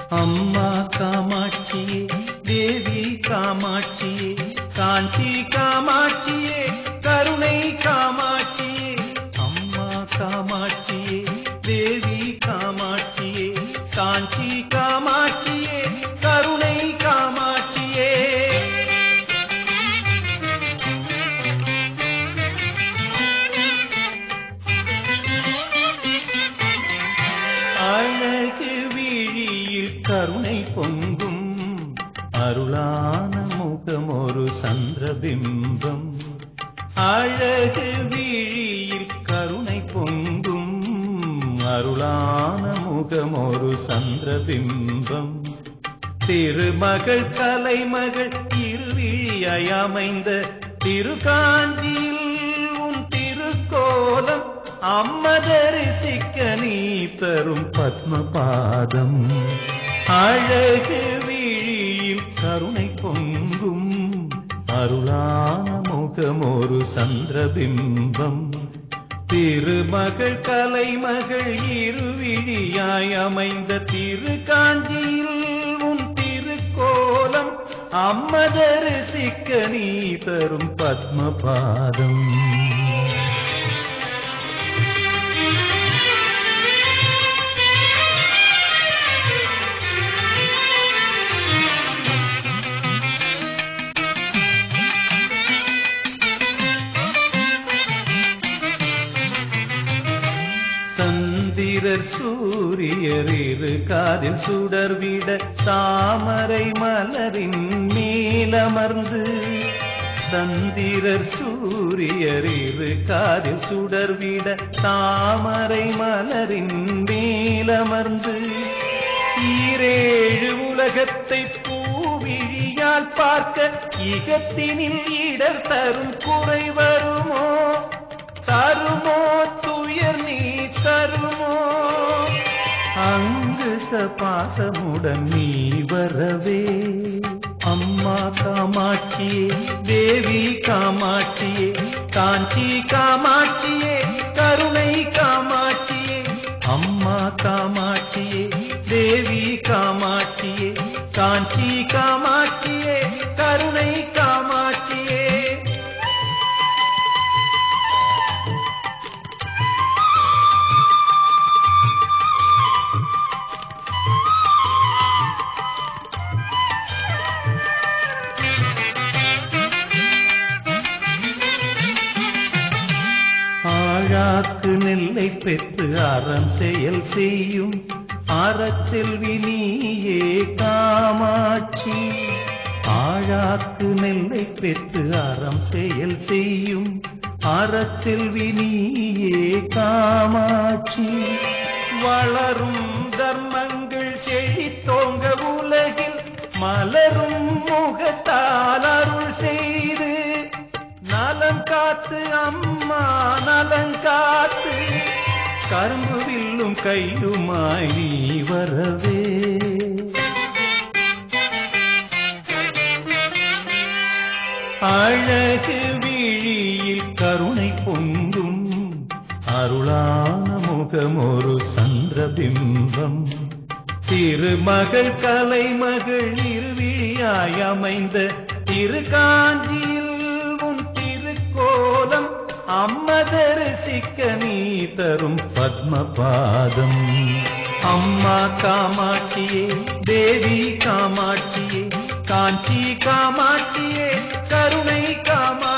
அம்மா காமாட்சியே தேவி காமாட்சியே காஞ்சி காமாட்சியே கருணை காமாட்சியே அம்மா காமாட்சியே தேவி காமாட்சியே காஞ்சி காமாட்சியே கருணை காமாட்சியே அழகு விழியில் கருணை பொங்கும் அருளான முகம் ஒரு சந்திரபிம்பம் அழகு விழியில் கருணை பொங்கும் அருளான முகம் ஒரு சந்திரபிம்பம் திருமகள் கலைமகள் இருவிழியாய் அமைந்த திருக்காஞ்சியில் உன் திருக்கோலம் அம்ம தரிசிக்க நீ தரும் பத்மபாதம் அழகு விழியில் கருணை பொங்கும் அருளான முகம் ஒரு சந்திரபிம்பம் திருமகள் கலைமகள் இருவிழியாய் அமைந்த திருக்காஞ்சியில் உன் திருக்கோலம் அம்ம தரிசிக்க நீ தரும் பத்மபாதம் சந்திரர் சூரியர் இரு காதில் சுடர்விட தாமரை மலரின் மேலமர்ந்து சந்திரர் சூரியர் இரு காதில் சுடர்விட தாமரை மலரின் மேலமர்ந்து ஈரேழு உலகத்தை பூவிழியால் பார்க்க இகத்தினில் இடர் தரும் குறை வருமோ தருமோ துயர் நீ தருமோ அங்கு பாசமுடன் நீ வரவே அம்மா காமாட்சியே தேவி காமாட்சியே காஞ்சி காமாட்சியே கருணை காமாட்சியே அம்மா காமாட்சியே தேவி காமாட்சியே காஞ்சி காமாட்சியே கருணை காமாட்சியே ஆழாக்கு நெல்லை பெற்று அறம் செயல் செய்யும் அறச்செல்வி நீயே காமாட்சி ஆழாக்கு நெல்லை பெற்று அறம் செயல் செய்யும் அறச்செல்வி நீயே காமாட்சி வளரும் தர்மங்கள் செழித்தோங்க உலகில் மலரும் முகத்தால் அருள் செய்து நலம் காத்து அம்மா நலம் காத்து கரும்பு வில்லும் கையுமாய் நீ வரவே அழகு விழியில் கருணை பொங்கும் அருளான முகம் ஒரு சந்திரபிம்பம் திருமகள் கலைமகள் இருவிழியாய் அமைந்த திருக்காஞ்சியில் உன் திருக்கோலம் அம்ம தரிசிக்க நீ தரும் பத்மபாதம் அம்மா காமாட்சியே தேவி காமாட்சியே காஞ்சி காமாட்சியே கருணை காமா